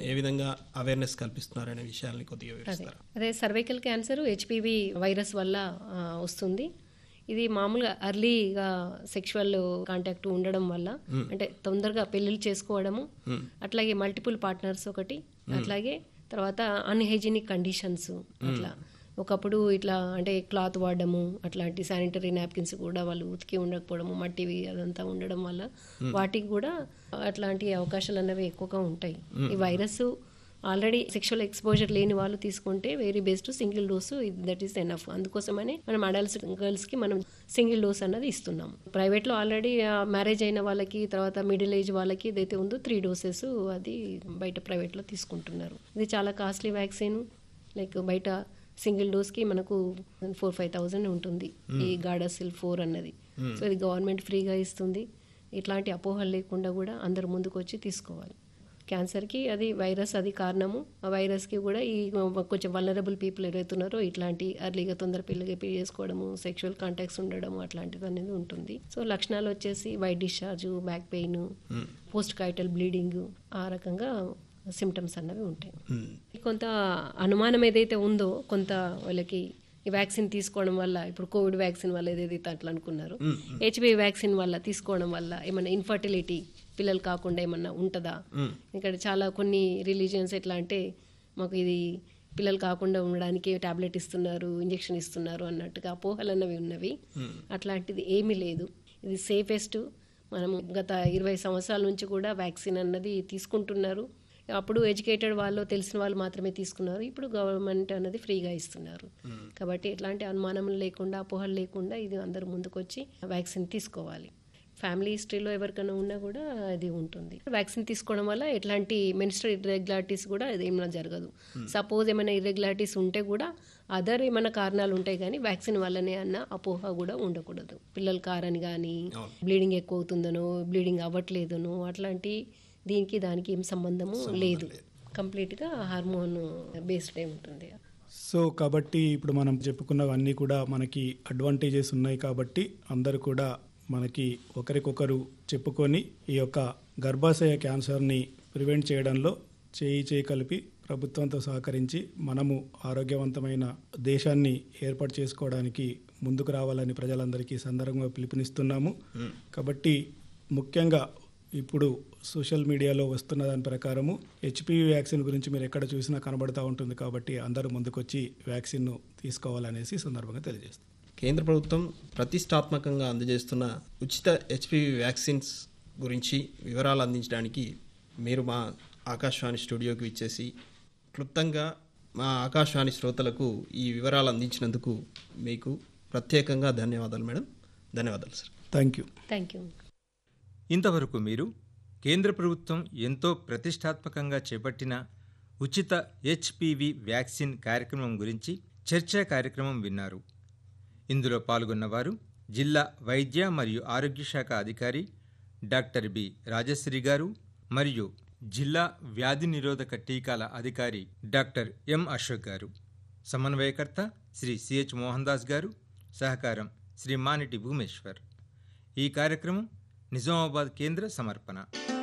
ఏ విధంగా అవేర్నెస్ కల్పిస్తున్నారు అనే విషయాల్ని కొద్దిగా వివరిస్తారు అదే సర్వైకల్ క్యాన్సర్ హెచ్పివి వైరస్ వల్ల ఆ, వస్తుంది ఇది మామూలుగా అర్లీగా సెక్షువల్ కాంటాక్ట్ ఉండడం వల్ల అంటే తొందరగా పెళ్లిళ్ళు చేసుకోవడము అట్లాగే మల్టిపుల్ పార్ట్నర్స్ ఒకటి అట్లాగే తర్వాత అన్హైజీనిక్ కండిషన్స్ అట్లా ఒకప్పుడు ఇట్లా అంటే క్లాత్ వాడడము అట్లాంటి శానిటరీ నాప్కిన్స్ కూడా వాళ్ళు ఉతికి ఉండకపోవడము మట్టివి అదంతా ఉండడం వల్ల వాటికి కూడా అట్లాంటి అవకాశాలు అనేవి ఎక్కువగా ఉంటాయి ఈ వైరస్ ఆల్రెడీ సెక్షువల్ ఎక్స్పోజర్ లేని వాళ్ళు తీసుకుంటే very best single dose that is enough అందుకోసమనే మనం అడల్ట్స్ గర్ల్స్ కి మనం సింగిల్ డోస్ అన్నది ఇస్తున్నాం ప్రైవేట్ లో ఆల్రెడీ మ్యారేజ్ అయిన వాళ్ళకి తర్వాత మిడిల్ ఏజ్ వాళ్ళకి ఏదైతే ఉందో త్రీ డోసెస్ అది బయట ప్రైవేట్ లో తీసుకుంటున్నారు ఇది చాలా కాస్ట్లీ వ్యాక్సిన్ లైక్ బయట సింగిల్ డోస్ కి మనకు ఫోర్ ఫైవ్ థౌజండ్ ఉంటుంది ఈ గాడాసిల్ ఫోర్ అన్నది సో ఇది గవర్నమెంట్ ఫ్రీగా ఇస్తుంది ఇట్లాంటి అపోహలు లేకుండా కూడా అందరు ముందుకు వచ్చి తీసుకోవాలి క్యాన్సర్కి అది వైరస్ అది కారణము ఆ వైరస్కి కూడా ఈ కొంచెం వలనరబుల్ పీపుల్ ఎవరైతున్నారో ఇట్లాంటి అర్లీగా తొందర పిల్లగా పెళ్లి చేసుకోవడము సెక్షువల్ కాంటాక్ట్స్ ఉండడము అట్లాంటిది అనేది ఉంటుంది సో లక్షణాలు వచ్చేసి white discharge back pain post coital bleeding ఆ రకంగా సిమ్టమ్స్ అన్నవి ఉంటాయి కొంత అనుమానం ఏదైతే ఉందో కొంత వాళ్ళకి ఈ వ్యాక్సిన్ తీసుకోవడం వల్ల ఇప్పుడు కోవిడ్ వ్యాక్సిన్ వల్ల ఏదైతే అట్లా అనుకున్నారు హెచ్పివి వ్యాక్సిన్ వల్ల తీసుకోవడం వల్ల ఏమైనా ఇన్ఫర్టిలిటీ పిల్లలు కాకుండా ఏమన్నా ఉంటుందా ఇక్కడ చాలా కొన్ని రిలీజియన్స్ ఎట్లా అంటే మాకు ఇది పిల్లలు కాకుండా ఉండడానికి టాబ్లెట్ ఇస్తున్నారు ఇంజెక్షన్ ఇస్తున్నారు అన్నట్టుగా అపోహలు అన్నవి ఉన్నవి అట్లాంటిది ఏమీ లేదు ఇది సేఫెస్ట్ మనం గత ఇరవై సంవత్సరాల నుంచి కూడా వ్యాక్సిన్ అన్నది తీసుకుంటున్నారు అప్పుడు ఎడ్యుకేటెడ్ వాళ్ళు తెలిసిన వాళ్ళు మాత్రమే తీసుకున్నారు ఇప్పుడు గవర్నమెంట్ అనేది ఫ్రీగా ఇస్తున్నారు కాబట్టి ఎట్లాంటి అనుమానం లేకుండా అపోహలు లేకుండా ఇది అందరూ ముందుకొచ్చి వ్యాక్సిన్ తీసుకోవాలి ఫ్యామిలీ హిస్టరీలో ఎవరికైనా ఉన్నా కూడా అది ఉంటుంది వ్యాక్సిన్ తీసుకోవడం వల్ల ఎట్లాంటి మెన్స్ట్రల్ ఇర్రెగ్యులారిటీస్ కూడా అది ఏమైనా జరగదు సపోజ్ ఏమైనా ఇర్రెగ్యులారిటీస్ ఉంటే కూడా అదర్ ఏమైనా కారణాలు ఉంటాయి కానీ వ్యాక్సిన్ వల్లనే అన్న అపోహ కూడా ఉండకూడదు పిల్లలు కారని కానీ బ్లీడింగ్ ఎక్కువ అవుతుందనో బ్లీడింగ్ అవ్వట్లేదనో అట్లాంటి దీనికి దానికి ఏం సంబంధము లేదు కంప్లీట్గా హార్మోన్ బేస్డ్ ఉంటుంది సో కాబట్టి ఇప్పుడు మనం చెప్పుకున్నవన్నీ కూడా మనకి అడ్వాంటేజెస్ ఉన్నాయి కాబట్టి అందరూ కూడా మనకి ఒకరికొకరు చెప్పుకొని ఈ యొక్క గర్భాశయ క్యాన్సర్ని ప్రివెంట్ చేయడంలో చేయి చేయి కలిపి ప్రభుత్వంతో సహకరించి మనము ఆరోగ్యవంతమైన దేశాన్ని ఏర్పాటు చేసుకోవడానికి ముందుకు రావాలని ప్రజలందరికీ సందర్భంగా పిలుపునిస్తున్నాము కాబట్టి ముఖ్యంగా ఇప్పుడు సోషల్ మీడియాలో వస్తున్న దాని ప్రకారము హెచ్పివి వ్యాక్సిన్ గురించి మీరు ఎక్కడ చూసినా కనబడుతూ ఉంటుంది కాబట్టి అందరూ ముందుకొచ్చి వ్యాక్సిన్ను తీసుకోవాలనేసి సందర్భంగా తెలియజేస్తాం కేంద్ర ప్రభుత్వం ప్రతిష్టాత్మకంగా అందజేస్తున్న ఉచిత హెచ్పివి వ్యాక్సిన్స్ గురించి వివరాలు అందించడానికి మీరు మా ఆకాశవాణి స్టూడియోకి ఇచ్చేసి క్లుప్తంగా మా ఆకాశవాణి శ్రోతలకు ఈ వివరాలు అందించినందుకు మీకు ప్రత్యేకంగా ధన్యవాదాలు మేడం ధన్యవాదాలు sir thank you thank you ఇంతవరకు మీరు కేంద్ర ప్రభుత్వం ఎంతో ప్రతిష్టాత్మకంగా చేపట్టిన ఉచిత హెచ్పివి వ్యాక్సిన్ కార్యక్రమం గురించి చర్చా కార్యక్రమం విన్నారు ఇందులో పాల్గొన్నవారు జిల్లా వైద్య మరియు ఆరోగ్య శాఖ అధికారి డాక్టర్ బి రాజశ్రీ గారు మరియు జిల్లా వ్యాధి నిరోధక టీకాల అధికారి డాక్టర్ ఎం అశోక్ గారు సమన్వయకర్త శ్రీ సిహెచ్ మోహన్ దాస్ గారు సహకారం శ్రీ మానిటి భూమేశ్వర్ ఈ కార్యక్రమం నిజామాబాద్ కేంద్ర సమర్పణ